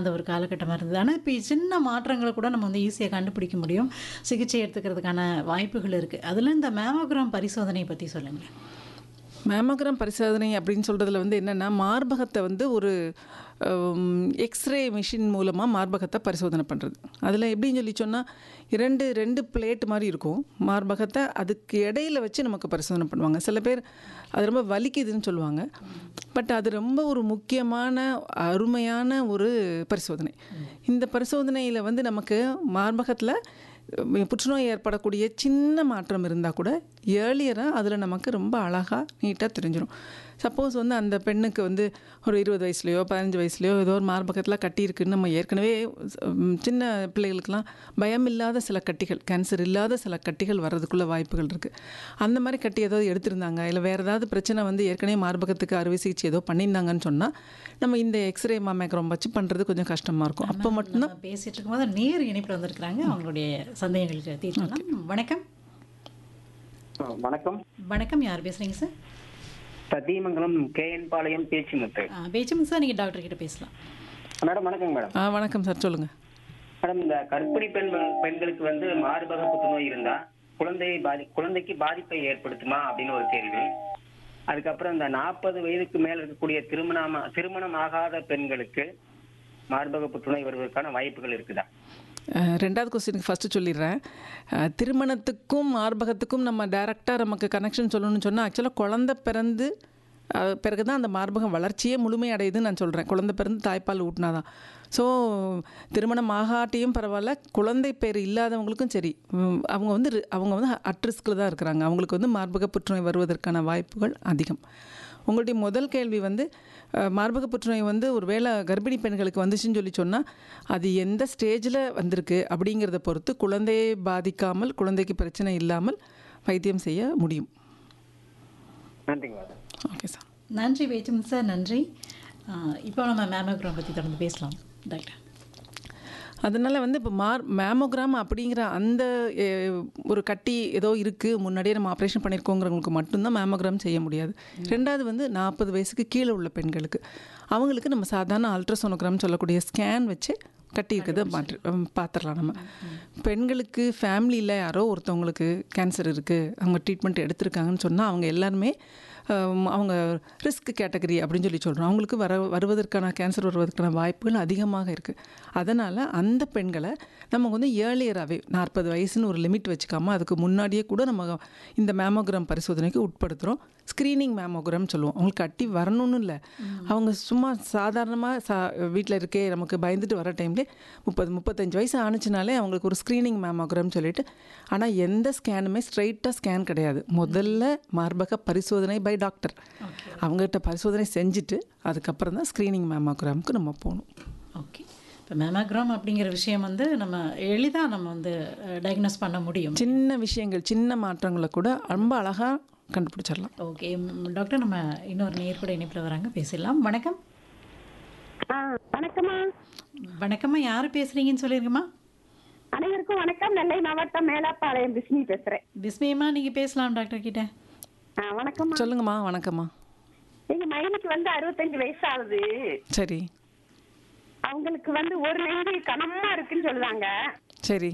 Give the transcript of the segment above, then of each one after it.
அந்த ஒரு காலகட்டமாக இருந்தது ஆனால் இப்போ சின்ன மாற்றங்களை கூட நம்ம வந்து ஈஸியாக கண்டுபிடிக்க முடியும் சிகிச்சை எடுத்துக்கிறதுக்கான வாய்ப்புகள் இருக்குது அதில் இந்த மேமோகிராம் பரிசோதனை பற்றி சொல்லுங்கள் மேமோகிராம் பரிசோதனை அப்படின்னு சொல்கிறதுல வந்து என்னென்னா மார்பகத்தை வந்து ஒரு எக்ஸ்ரே மிஷின் மூலமாக மார்பகத்தை பரிசோதனை பண்ணுறது அதில் எப்படின்னு சொல்லி சொன்னால் இரண்டு ரெண்டு பிளேட் மாதிரி இருக்கும் மார்பகத்தை அதுக்கு இடையில வச்சு நமக்கு பரிசோதனை பண்ணுவாங்க சில பேர் அது ரொம்ப வலிக்குதுன்னு சொல்லுவாங்க பட் அது ரொம்ப ஒரு முக்கியமான அருமையான ஒரு பரிசோதனை இந்த பரிசோதனையில் வந்து நமக்கு மார்பகத்தில் புற்றுநோய் ஏற்படக்கூடிய சின்ன மாற்றம் இருந்தால் கூட ஏர்லியராக அதில் நமக்கு ரொம்ப அழகாக நீட்டாக தெரிஞ்சிடும் சப்போஸ் வந்து அந்த பெண்ணுக்கு வந்து ஒரு இருபது வயசுலையோ பதினஞ்சு வயசுலையோ ஏதோ ஒரு மார்பகத்தில் கட்டி இருக்குன்னு நம்ம ஏற்கனவே ம், சின்ன பிள்ளைகளுக்கெல்லாம் பயம் இல்லாத சில கட்டிகள் கேன்சர் இல்லாத சில கட்டிகள் வர்றதுக்குள்ள வாய்ப்புகள் இருக்குது அந்த மாதிரி கட்டி ஏதாவது எடுத்திருந்தாங்க இல்லை வேறு ஏதாவது பிரச்சனை வந்து ஏற்கனவே மார்பகத்துக்கு அறுவை சிகிச்சை ஏதோ பண்ணியிருந்தாங்கன்னு சொன்னால் நம்ம இந்த எக்ஸ்ரே மாமேக்ரோம் வச்சு பண்ணுறது கொஞ்சம் கஷ்டமாக இருக்கும் அப்போ மட்டும்தான் நம்ம பேசிட்டு இருக்கும்போது நேர் இணைப்பில் வந்திருக்கிறாங்க அவங்களுடைய சந்தேகங்களுக்கு தீர்க்கலாம் வணக்கம் ஆ, வணக்கம் வணக்கம் யார் பேசுகிறீங்க சார் சத்தியமங்கலம் கேஎன் பாளையம் பேச்சுமுத்து பேச்சுங்க சார் நீங்கள் டாக்டர் கிட்ட பேசலாம் மேடம் வணக்கங்க மேடம் ஆ வணக்கம் சார் சொல்லுங்கள் மேடம் இந்த கர்ப்பிணி பெண்கள் பெண்களுக்கு வந்து மார்பக புற்றுநோய் இருந்தா குழந்தையை பாதி குழந்தைக்கு பாதிப்பை ஏற்படுத்துமா அப்படின்னு ஒரு கேள்வி அதுக்கப்புறம் இந்த நாற்பது வயதுக்கு மேல இருக்கக்கூடிய திருமணம் திருமணம் ஆகாத பெண்களுக்கு மார்பக புற்றுநோய் வருவதற்கான வாய்ப்புகள் இருக்குதா அஹ், ரெண்டாவது கொஸ்டினுக்கு ஃபஸ்ட்டு சொல்லிடுறேன் அஹ், திருமணத்துக்கும் மார்பகத்துக்கும் நம்ம டைரெக்டாக நமக்கு கனெக்ஷன் சொல்லணும்னு சொன்னால் ஆக்சுவலாக குழந்தை பிறந்து அஹ், பிறகு தான் அந்த மார்பகம் வளர்ச்சியே முழுமையடையுதுன்னு நான் சொல்கிறேன் குழந்தை பிறந்து தாய்ப்பால் ஊட்டினாதான் ஸோ திருமணம் ஆகாட்டியும் பரவாயில்ல குழந்தை பேர் இல்லாதவங்களுக்கும் சரி உம், அவங்க வந்து ரி- அவங்க வந்து அட் ரிஸ்கில் தான் இருக்கிறாங்க அவங்களுக்கு வந்து மார்பக புற்றுநோய் வருவதற்கான வாய்ப்புகள் அதிகம் உங்களுடைய முதல் கேள்வி வந்து அஹ், மார்பக புற்றுநோய் வந்து ஒரு வேளை கர்ப்பிணி பெண்களுக்கு வந்துச்சுன்னு சொல்லி சொன்னால் அது எந்த ஸ்டேஜில் வந்திருக்கு அப்படிங்கிறத பொறுத்து குழந்தையை பாதிக்காமல் குழந்தைக்கு பிரச்சனை இல்லாமல் வைத்தியம் செய்ய முடியும் நன்றிங்க மேடம் ஓகே சார் நன்றி பேச்சுங்க சார் நன்றி ஆஹ் இப்போ நம்ம மேமோகிராம் பற்றி தொடர்ந்து பேசலாம் டாக்டர் அதனால் வந்து இப்போ மார் மேமோகிராம் அப்படிங்கிற அந்த அஹ், ஒரு கட்டி ஏதோ இருக்குது முன்னாடியே நம்ம ஆப்ரேஷன் பண்ணியிருக்கோங்கிறவங்களுக்கு மட்டும்தான் மேமோகிராம் செய்ய முடியாது ரெண்டாவது வந்து நாற்பது வயசுக்கு கீழே உள்ள பெண்களுக்கு அவங்களுக்கு நம்ம சாதாரண அல்ட்ராசோனோகிராம் சொல்லக்கூடிய ஸ்கேன் வச்சு கட்டி இருக்கிறத மாற்று ஹம், பார்த்துடலாம் நம்ம பெண்களுக்கு ஃபேமிலியில் யாரோ ஒருத்தவங்களுக்கு கேன்சர் இருக்குது அவங்க ட்ரீட்மெண்ட் எடுத்திருக்காங்கன்னு சொன்னால் அவங்க எல்லாருமே ஹம், அவங்க ரிஸ்க் கேட்டகரி அப்படின்னு சொல்லி சொல்கிறோம் அவங்களுக்கு வர வருவதற்கான கேன்சர் வருவதற்கான வாய்ப்புகள் அதிகமாக இருக்குது அதனால் அந்த பெண்களை நம்ம வந்து ஏர்லியராகவே நாற்பது வயசுன்னு ஒரு லிமிட் வச்சுக்காம அதுக்கு முன்னாடியே கூட நம்ம இந்த மேமோகிராம் பரிசோதனைக்கு உட்படுத்துகிறோம் ஸ்க்ரீனிங் மேமோகிராம் சொல்லுவோம் அவங்களுக்கு கட்டி வரணும்னு இல்லை அவங்க சும்மா சாதாரணமாக சா வீட்டில் இருக்கே நமக்கு பயந்துட்டு வர டைம்லேயே முப்பது முப்பத்தஞ்சு வயசு ஆணுச்சுனாலே அவங்களுக்கு ஒரு ஸ்க்ரீனிங் மேமோகிராம் சொல்லிட்டு ஆனால் எந்த ஸ்கேனுமே ஸ்ட்ரைட்டாக ஸ்கேன் கிடையாது முதல்ல மார்பக பரிசோதனை பை டாக்டர் அவங்ககிட்ட பரிசோதனை செஞ்சுட்டு அதுக்கப்புறம் தான் ஸ்க்ரீனிங் மேமோகிராமுக்கு நம்ம போகணும் ஓகே இப்போ மேமோகிராம் அப்படிங்கிற விஷயம் வந்து நம்ம எளிதாக நம்ம வந்து டயக்னோஸ் பண்ண முடியும் சின்ன விஷயங்கள் சின்ன மாற்றங்களை கூட ரொம்ப அழகாக கண்டுபிடிச்சிடலாம் ஓகே ம், டாக்டர் நம்ம இன்னொரு நேர் கூட இணைப்பில் வராங்க பேசலாம் வணக்கம் ஆ வணக்கம்மா வணக்கம்மா யார் பேசுகிறீங்கன்னு சொல்லிருங்கம்மா அனைவருக்கும் வணக்கம் நெல்லை மாவட்டம் மேலாப்பாளையம் பிஸ்மி பேசுறேன் பிஸ்மியம்மா நீங்கள் பேசலாம் டாக்டர் கிட்ட ஆ வணக்கம்மா சொல்லுங்கம்மா வணக்கம்மா எங்க மைனுக்கு வந்து அறுபத்தஞ்சு வயசு ஆகுது சரி அவங்களுக்கு வந்து ஒரு நெஞ்சு கனமா இருக்குன்னு சொல்லுவாங்க சரி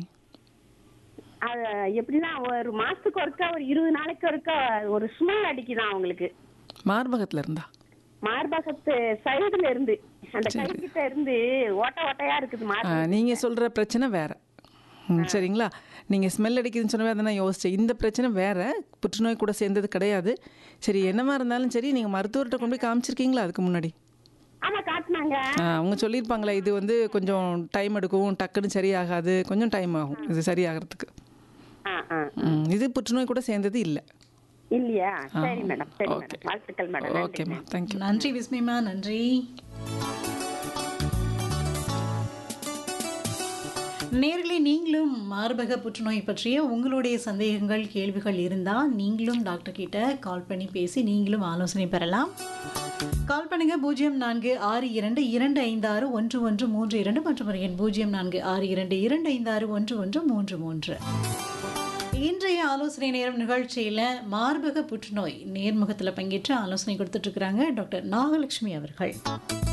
அது எப்படின்னா ஒரு மாசத்துக்கு ஒருக்கா ஒரு இருபது நாளைக்கு ஒருக்கா ஒரு ஸ்மெல் அடிக்குதான் அவங்களுக்கு மார்பகத்தில் இருந்தா மார்பகத்து சைடுல இருந்து அந்த கைக்கிட்ட இருந்து ஓட்ட ஓட்டையா இருக்குது மார்பகம் நீங்கள் சொல்கிற பிரச்சனை வேறு ம், சரிங்களா நீங்கள் ஸ்மெல் அடிக்குதுன்னு சொன்னவே அதை நான் யோசித்தேன் இந்த பிரச்சனை வேறு புற்றுநோய் கூட சேர்ந்தது கிடையாது சரி என்னவா இருந்தாலும் சரி நீங்கள் மருத்துவர்கிட்ட கொண்டு போய் காமிச்சிருக்கீங்களா அதுக்கு முன்னாடி ஆமா காட்டுனாங்க ஆ, அவங்க சொல்லியிருப்பாங்களே இது வந்து கொஞ்சம் டைம் எடுக்கும் டக்குன்னு சரியாகாது கொஞ்சம் டைம் ஆகும் இது சரியாகிறதுக்கு ஆ ஆ ம், இது புற்றுநோய் கூட சேர்ந்தது இல்லை இல்லையா சரி மேடம் சரி ஓகே மேடம் வாழ்த்துக்கள் மேடம் நன்றி. ஓகேம்மா தேங்க்யூ நன்றி விஸ்மிமா நன்றி நேர்களே நீங்களும் மார்பக புற்றுநோய் பற்றிய உங்களுடைய சந்தேகங்கள் கேள்விகள் இருந்தால் நீங்களும் டாக்டர் கிட்ட கால் பண்ணி பேசி நீங்களும் ஆலோசனை பெறலாம் கால் பண்ணுங்க பூஜ்ஜியம் நான்கு ஆறு இரண்டு இரண்டு ஐந்து ஆறு ஒன்று ஒன்று மூன்று இரண்டு மற்றும் ஒரு எண் பூஜ்ஜியம் நான்கு ஆறு இரண்டு இரண்டு ஐந்து ஆறு ஒன்று ஒன்று மூன்று மூன்று இன்றைய ஆலோசனை நேரம் நிகழ்ச்சியில் மார்பக புற்றுநோய் நேர்முகத்தில் பங்கேற்று ஆலோசனை கொடுத்துட்டு இருக்கிறாங்க டாக்டர் நாகலட்சுமி அவர்கள்